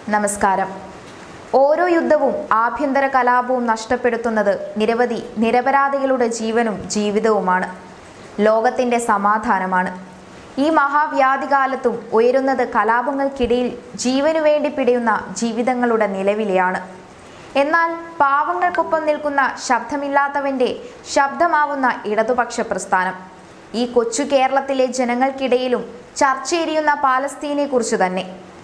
നമസ്കാരം ഓരോ യുദ്ധവും ആഭ്യന്തര കലാപവും നഷ്ടപ്പെടുത്തുന്നത് നിരവധി നിരപരാധികളുടെ ജീവനും ജീവിതവുമാണ് ലോകത്തിൻ്റെ സമാധാനമാണ് ഈ മഹാവ്യാധി കാലത്തും ഉയരുന്നത് കലാപങ്ങൾക്കിടയിൽ ജീവനു വേണ്ടി പിടയുന്ന ജീവിതങ്ങളുടെ നിലവിലെയാണ് എന്നാൽ പാവങ്ങൾക്കൊപ്പം നിൽക്കുന്ന ശബ്ദമില്ലാത്തവന്റെ ശബ്ദമാവുന്ന ഇടതുപക്ഷ പ്രസ്ഥാനം ഈ കൊച്ചു കേരളത്തിലെ ജനങ്ങൾക്കിടയിലും ചർച്ചയെരിയുന്ന പാലസ്തീനെ കുറിച്ച് തന്നെ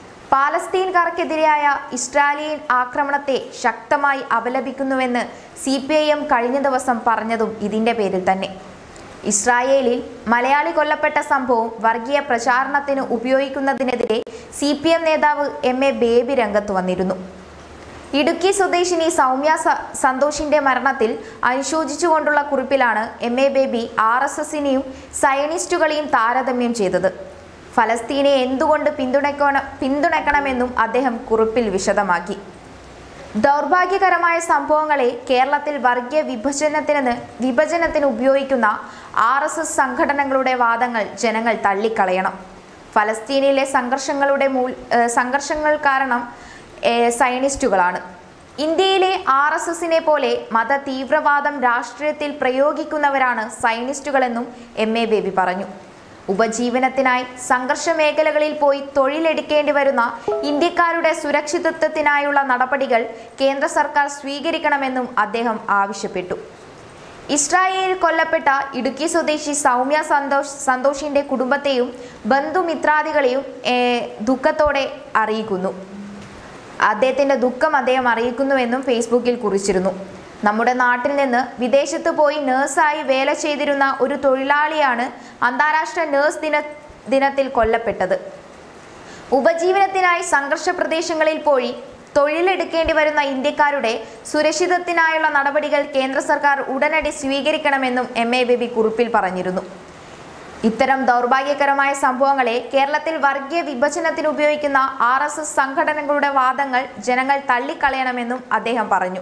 പാലസ്തീൻകാർക്കെതിരായ ഇസ്രായേലിയൻ ആക്രമണത്തെ ശക്തമായി അപലപിക്കുന്നുവെന്ന് സി പി ഐ എം കഴിഞ്ഞ ദിവസം പറഞ്ഞതും ഇതിന്റെ പേരിൽ തന്നെ ഇസ്രായേലിൽ മലയാളി കൊല്ലപ്പെട്ട സംഭവം വർഗീയ പ്രചാരണത്തിന് ഉപയോഗിക്കുന്നതിനെതിരെ സി പി എം നേതാവ് എം എ ബേബി രംഗത്ത് വന്നിരുന്നു ഇടുക്കി സ്വദേശിനി സൗമ്യ സ- സന്തോഷിന്റെ മരണത്തിൽ അനുശോചിച്ചുകൊണ്ടുള്ള കുറിപ്പിലാണ് M A Baby R S എസിനെയും സയനിസ്റ്റുകളെയും താരതമ്യം ചെയ്തത് ഫലസ്തീനെ എന്തുകൊണ്ട് പിന്തുണയ്ക്കണ പിന്തുണയ്ക്കണമെന്നും അദ്ദേഹം കുറിപ്പിൽ വിശദമാക്കി ദൗർഭാഗ്യകരമായ സംഭവങ്ങളെ കേരളത്തിൽ വർഗീയ വിഭജനത്തിന് വിഭജനത്തിന് ഉപയോഗിക്കുന്ന ആർ എസ് എസ് സംഘടനകളുടെ വാദങ്ങൾ ജനങ്ങൾ തള്ളിക്കളയണം ഫലസ്തീനിലെ സംഘർഷങ്ങളുടെ മൂൽ ഏഹ് സംഘർഷങ്ങൾ കാരണം ഏഹ് സയനിസ്റ്റുകളാണ് ഇന്ത്യയിലെ ആർ എസ് എസിനെ പോലെ മത തീവ്രവാദം രാഷ്ട്രീയത്തിൽ പ്രയോഗിക്കുന്നവരാണ് സയനിസ്റ്റുകളെന്നും എം എ ബേബി പറഞ്ഞു ഉപജീവനത്തിനായി സംഘർഷ മേഖലകളിൽ പോയി തൊഴിലെടുക്കേണ്ടി വരുന്ന ഇന്ത്യക്കാരുടെ സുരക്ഷിതത്വത്തിനായുള്ള നടപടികൾ കേന്ദ്ര സർക്കാർ സ്വീകരിക്കണമെന്നും അദ്ദേഹം ആവശ്യപ്പെട്ടു ഇസ്രായേലിൽ കൊല്ലപ്പെട്ട ഇടുക്കി സ്വദേശി സൗമ്യ സന്തോഷ് സന്തോഷിന്റെ കുടുംബത്തെയും ബന്ധുമിത്രാദികളെയും ഏഹ്, ദുഃഖത്തോടെ അറിയിക്കുന്നു അദ്ദേഹത്തിന്റെ ദുഃഖം അദ്ദേഹം അറിയിക്കുന്നുവെന്നും ഫേസ്ബുക്കിൽ കുറിച്ചിരുന്നു നമ്മുടെ നാട്ടിൽ നിന്ന് വിദേശത്ത് പോയി നേഴ്സായി വേല ചെയ്തിരുന്ന ഒരു തൊഴിലാളിയാണ് അന്താരാഷ്ട്ര നേഴ്സ് ദിന ദിനത്തിൽ കൊല്ലപ്പെട്ടത് ഉപജീവനത്തിനായി സംഘർഷ പ്രദേശങ്ങളിൽ പോയി തൊഴിലെടുക്കേണ്ടി വരുന്ന ഇന്ത്യക്കാരുടെ സുരക്ഷിതത്തിനായുള്ള നടപടികൾ കേന്ദ്ര സർക്കാർ ഉടനടി സ്വീകരിക്കണമെന്നും എം എ ബേബി കുറിപ്പിൽ പറഞ്ഞിരുന്നു ഇത്തരം ദൗർഭാഗ്യകരമായ സംഭവങ്ങളെ കേരളത്തിൽ വർഗീയ വിഭജനത്തിന് ഉപയോഗിക്കുന്ന ആർ എസ് എസ് സംഘടനകളുടെ വാദങ്ങൾ ജനങ്ങൾ തള്ളിക്കളയണമെന്നും അദ്ദേഹം പറഞ്ഞു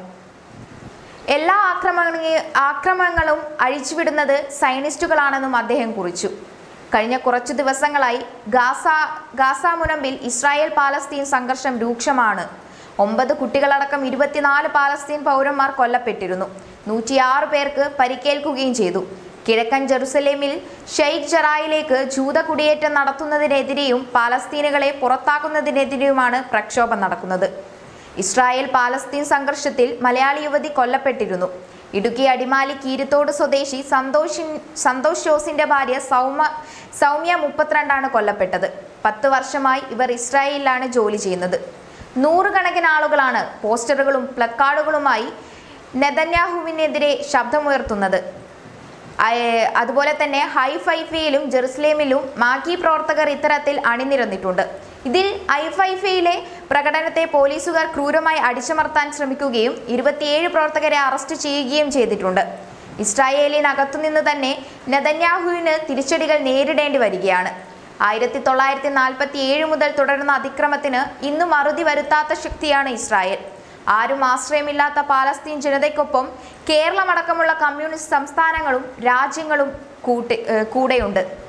എല്ലാ ആക്രമണ ആക്രമണങ്ങളും അഴിച്ചുവിടുന്നത് സൈനിസ്റ്റുകളാണെന്നും അദ്ദേഹം കുറിച്ചു കഴിഞ്ഞ കുറച്ചു ദിവസങ്ങളായി ഗാസ ഗാസ മുനമ്പിൽ ഇസ്രായേൽ പാലസ്തീൻ സംഘർഷം രൂക്ഷമാണ് ഒമ്പത് കുട്ടികളടക്കം ഇരുപത്തിനാല് പാലസ്തീൻ പൗരന്മാർ കൊല്ലപ്പെട്ടിരുന്നു നൂറ്റിയാറ് പേർക്ക് പരിക്കേൽക്കുകയും ചെയ്തു കിഴക്കൻ ജെറുസലേമിൽ ഷെയ്ഖ് ജറായിലേക്ക് ജൂത കുടിയേറ്റം നടത്തുന്നതിനെതിരെയും പാലസ്തീനുകളെ പുറത്താക്കുന്നതിനെതിരെയുമാണ് പ്രക്ഷോഭം നടക്കുന്നത് ഇസ്രായേൽ പാലസ്തീൻ സംഘർഷത്തിൽ മലയാളി യുവതി കൊല്ലപ്പെട്ടിരുന്നു ഇടുക്കി അടിമാലി കീരിത്തോട് സ്വദേശി സന്തോഷ് സന്തോഷ് ജോസിന്റെ ഭാര്യ സൗമ സൗമ്യ മുപ്പത്തിരണ്ടാണ് കൊല്ലപ്പെട്ടത് പത്ത് വർഷമായി ഇവർ ഇസ്രായേലിലാണ് ജോലി ചെയ്യുന്നത് നൂറുകണക്കിന് ആളുകളാണ് പോസ്റ്ററുകളും പ്ലക്കാർഡുകളുമായി നെതന്യാഹുവിനെതിരെ ശബ്ദമുയർത്തുന്നത് അയ- അതുപോലെ തന്നെ ഹൈ ഫൈഫയിലും ജെറുസലേമിലും മാക്കി പ്രവർത്തകർ ഇത്തരത്തിൽ അണിനിരന്നിട്ടുണ്ട് ഇതിൽ ഐ ഫൈഫയിലെ പ്രകടനത്തെ പോലീസുകാർ ക്രൂരമായി അടിച്ചമർത്താൻ ശ്രമിക്കുകയും ഇരുപത്തിയേഴ് പ്രവർത്തകരെ അറസ്റ്റ് ചെയ്യുകയും ചെയ്തിട്ടുണ്ട് ഇസ്രായേലിനകത്തുനിന്ന് തന്നെ നെതന്യാഹുവിന് തിരിച്ചടികൾ നേരിടേണ്ടി വരികയാണ് ആയിരത്തി തൊള്ളായിരത്തി നാൽപ്പത്തി ഏഴ് മുതൽ തുടരുന്ന അതിക്രമത്തിന് ഇന്നും അറുതി വരുത്താത്ത ശക്തിയാണ് ഇസ്രായേൽ ആരും ആശ്രയമില്ലാത്ത പാലസ്തീൻ ജനതയ്ക്കൊപ്പം കേരളമടക്കമുള്ള കമ്മ്യൂണിസ്റ്റ് സംസ്ഥാനങ്ങളും രാജ്യങ്ങളും കൂട്ടി ഏഹ് കൂടെയുണ്ട്